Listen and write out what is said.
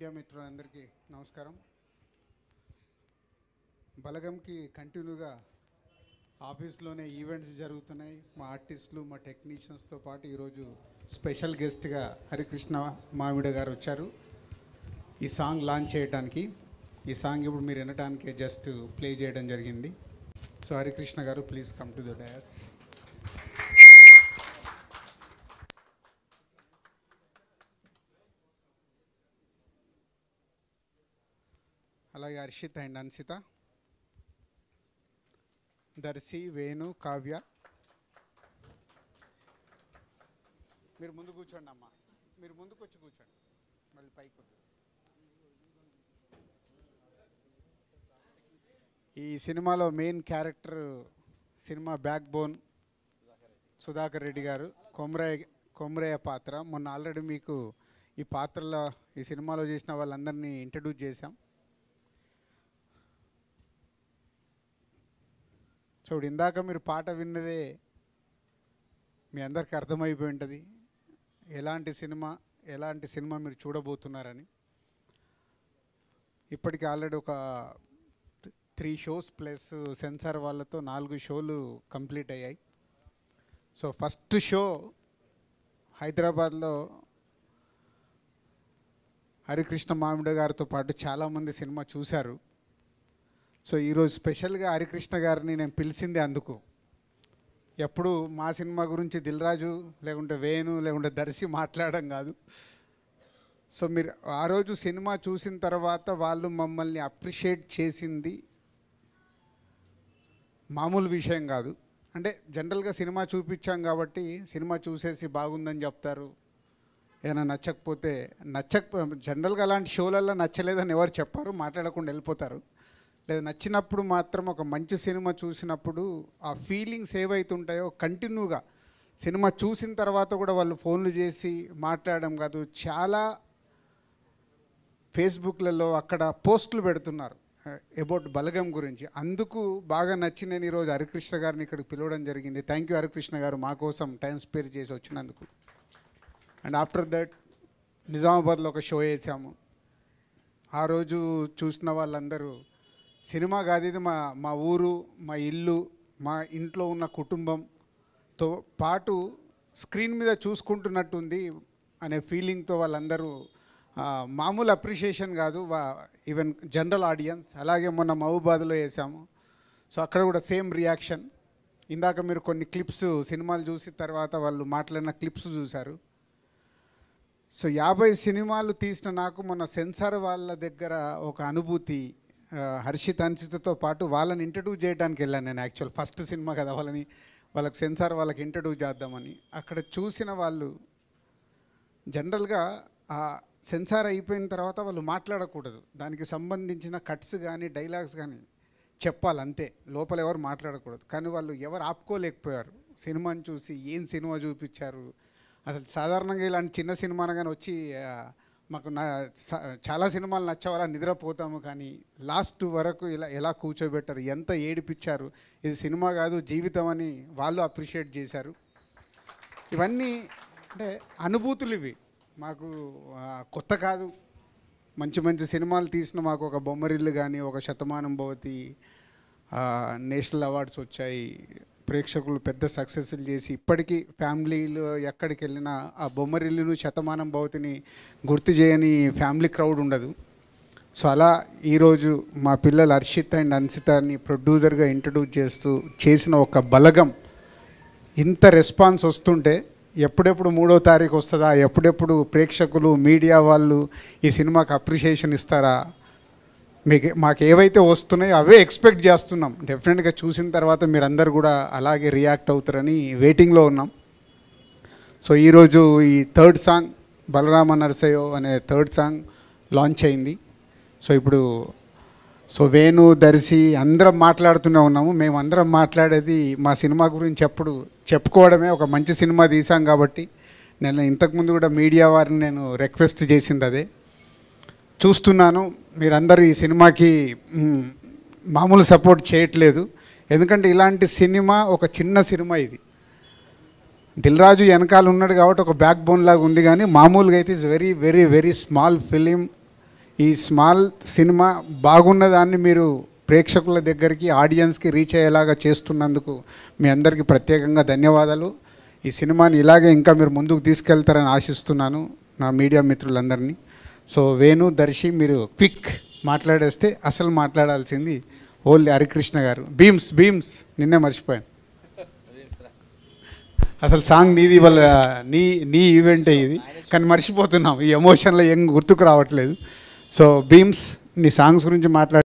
Media మిత్రులందరికీ నమస్కారం బలగంకి కంటిన్యూగా ఆఫీస్లోనే ఈవెంట్స్ జరుగుతున్నాయి మా ఆర్టిస్టులు మా టెక్నీషియన్స్తో పాటు ఈరోజు స్పెషల్ గెస్ట్గా హరికృష్ణ మామిడ గారు వచ్చారు ఈ సాంగ్ లాంచ్ చేయడానికి ఈ సాంగ్ ఇప్పుడు మీరు వినటానికి జస్ట్ ప్లే చేయడం జరిగింది so Harikrishna garu please come to the dais అలాగే హర్షిత్ అండ్ అన్సిత దర్శి వేణు కావ్య మీరు ముందు కూర్చోండి అమ్మా మీరు ముందుకు వచ్చి కూర్చోండి మళ్ళీ పైకి వద్దు. ఈ సినిమాలో మెయిన్ క్యారెక్టర్ సినిమా బ్యాక్ బోన్ సుధాకర్ రెడ్డి గారు కొమరయ్య కొమరయ్య పాత్ర మొన్న ఆల్రెడీ మీకు ఈ పాత్రలో ఈ సినిమాలో చేసిన వాళ్ళందరినీ ఇంట్రడ్యూస్ చేశాం చూడు ఇందాక మీరు పాట విన్నదే మీ అందరికి అర్థమైపోయి ఉంటుంది ఎలాంటి సినిమా ఎలాంటి సినిమా మీరు చూడబోతున్నారని ఇప్పటికి ఆల్రెడీ ఒక త్రీ షోస్ ప్లస్ సెన్సార్ వాళ్ళతో నాలుగు షోలు కంప్లీట్ అయ్యాయి సో ఫస్ట్ షో హైదరాబాద్లో హరికృష్ణ మామిడి గారితో పాటు చాలామంది సినిమా చూశారు సో ఈరోజు స్పెషల్గా హరికృష్ణ గారిని నేను పిలిచింది అందుకు ఎప్పుడు మా సినిమా గురించి దిల్రాజు లేకుంటే వేణు లేకుంటే దర్శి మాట్లాడడం కాదు సో మీరు ఆ రోజు సినిమా చూసిన తర్వాత వాళ్ళు మమ్మల్ని అప్రిషియేట్ చేసింది మామూలు విషయం కాదు అంటే జనరల్గా సినిమా చూపించాం కాబట్టి సినిమా చూసేసి బాగుందని చెప్తారు ఏదైనా నచ్చకపోతే నచ్చక జనరల్గా అలాంటి షోలలో నచ్చలేదని ఎవరు చెప్పారు మాట్లాడకుండా వెళ్ళిపోతారు లేదా నచ్చినప్పుడు మాత్రం ఒక మంచి సినిమా చూసినప్పుడు ఆ ఫీలింగ్స్ ఏవైతుంటాయో కంటిన్యూగా సినిమా చూసిన తర్వాత కూడా వాళ్ళు ఫోన్లు చేసి మాట్లాడడం కాదు చాలా ఫేస్బుక్లలో అక్కడ పోస్టులు పెడుతున్నారు అబౌట్ బలగం గురించి అందుకు బాగా నచ్చి నేను ఈరోజు హరికృష్ణ గారిని ఇక్కడికి పిలవడం జరిగింది థ్యాంక్ యూ హరికృష్ణ గారు మా కోసం టైం స్పేర్ చేసి వచ్చినందుకు అండ్ ఆఫ్టర్ దట్ నిజామాబాద్లో ఒక షో వేసాము ఆ రోజు చూసిన వాళ్ళందరూ సినిమా కాదు ఇది మా మా ఊరు మా ఇల్లు మా ఇంట్లో ఉన్న కుటుంబంతో పాటు స్క్రీన్ మీద చూసుకుంటున్నట్టుంది అనే ఫీలింగ్తో వాళ్ళందరూ ఆ, మామూలు అప్రిషియేషన్ కాదు వా ఈవెన్ జనరల్ ఆడియన్స్ అలాగే మొన్న మహబూబాద్లో వేసాము సో అక్కడ కూడా సేమ్ రియాక్షన్ ఇందాక మీరు కొన్ని క్లిప్స్ సినిమాలు చూసి తర్వాత వాళ్ళు మాట్లాడిన క్లిప్స్ చూశారు సో యాభై సినిమాలు తీసిన నాకు మొన్న సెన్సార్ వాళ్ళ దగ్గర ఒక అనుభూతి ఆ, హర్షిత్ అన్సితతో పాటు వాళ్ళని ఇంట్రడ్యూస్ చేయడానికి వెళ్ళాను నేను యాక్చువల్ ఫస్ట్ సినిమా కదా వాళ్ళని వాళ్ళకి సెన్సార్ వాళ్ళకి ఇంట్రడ్యూస్ చేద్దామని అక్కడ చూసిన వాళ్ళు జనరల్గా ఆ సెన్సార్ అయిపోయిన తర్వాత వాళ్ళు మాట్లాడకూడదు దానికి సంబంధించిన కట్స్ కానీ డైలాగ్స్ కానీ చెప్పాలి అంతే లోపల ఎవరు మాట్లాడకూడదు కానీ వాళ్ళు ఎవరు ఆపుకోలేకపోయారు సినిమాని చూసి ఏం సినిమా చూపించారు అసలు సాధారణంగా ఇలాంటి చిన్న సినిమా అనగానే వచ్చి ఆ, మాకు నా స- చాలా సినిమాలు నచ్చవాలా నిద్రపోతాము కానీ లాస్ట్ వరకు ఇలా ఎలా కూర్చోబెట్టారు ఎంత ఏడిపించారు ఇది సినిమా కాదు జీవితం అని వాళ్ళు అప్రిషియేట్ చేశారు ఇవన్నీ అంటే అనుభూతులు ఇవి మాకు ఆ, కొత్త కాదు మంచి మంచి సినిమాలు తీసిన మాకు ఒక బొమ్మరిల్లు కానీ ఒక శతమానం భవతి ఆ, నేషనల్ అవార్డ్స్ వచ్చాయి ప్రేక్షకులు పెద్ద సక్సెస్లు చేసి ఇప్పటికీ ఫ్యామిలీలు ఎక్కడికి వెళ్ళినా ఆ బొమ్మరిల్లును శతమానం భవతిని గుర్తు చేయని ఫ్యామిలీ క్రౌడ్ ఉండదు సో అలా ఈరోజు మా పిల్లలు హర్షిత్ అండ్ అన్సితాని ప్రొడ్యూసర్గా ఇంట్రడ్యూస్ చేస్తూ చేసిన ఒక బలగం ఇంత రెస్పాన్స్ వస్తుంటే ఎప్పుడెప్పుడు మూడో తారీఖు వస్తుందా ఎప్పుడెప్పుడు ప్రేక్షకులు మీడియా వాళ్ళు ఈ సినిమాకి అప్రిషియేషన్ ఇస్తారా మీకు మాకు ఏవైతే వస్తున్నాయో అవే ఎక్స్పెక్ట్ చేస్తున్నాం డెఫినెట్గా చూసిన తర్వాత మీరందరూ కూడా అలాగే రియాక్ట్ అవుతారని వెయిటింగ్లో ఉన్నాం సో ఈరోజు ఈ థర్డ్ సాంగ్ బలరామ నరసయ్యో అనే థర్డ్ సాంగ్ లాంచ్ అయింది సో ఇప్పుడు సో వేణు దర్శి అందరం మాట్లాడుతూనే ఉన్నాము మేము అందరం మాట్లాడేది మా సినిమా గురించి ఎప్పుడు చెప్పుకోవడమే ఒక మంచి సినిమా తీసాం కాబట్టి నేను ఇంతకుముందు కూడా మీడియా వారిని నేను రిక్వెస్ట్ చేసింది అదే చూస్తున్నాను మీరందరూ ఈ సినిమాకి మ్, మామూలు సపోర్ట్ చేయట్లేదు ఎందుకంటే ఇలాంటి సినిమా ఒక చిన్న సినిమా ఇది దిల్రాజు వెనకాల ఉన్నాడు కాబట్టి ఒక బ్యాక్ బోన్ లాగా ఉంది కానీ మామూలుగా అయితే it's very very very small film ఈ స్మాల్ సినిమా బాగున్నదాన్ని మీరు ప్రేక్షకుల దగ్గరికి ఆడియన్స్కి రీచ్ అయ్యేలాగా చేస్తున్నందుకు మీ అందరికీ ప్రత్యేకంగా ధన్యవాదాలు ఈ సినిమాని ఇలాగే ఇంకా మీరు ముందుకు తీసుకెళ్తారని ఆశిస్తున్నాను నా మీడియా మిత్రులందరినీ సో వేణు దర్శి మీరు క్విక్ మాట్లాడేస్తే అసలు మాట్లాడాల్సింది ఓన్లీ హరికృష్ణ గారు భీమ్స్ భీమ్స్ నిన్నే మర్చిపోయాను అసలు సాంగ్ నీది వాళ్ళ నీ నీ ఈవెంటే ఇది కానీ మర్చిపోతున్నాం ఈ ఎమోషన్లో ఏం గుర్తుకు రావట్లేదు సో భీమ్స్ నీ సాంగ్స్ గురించి మాట్లాడ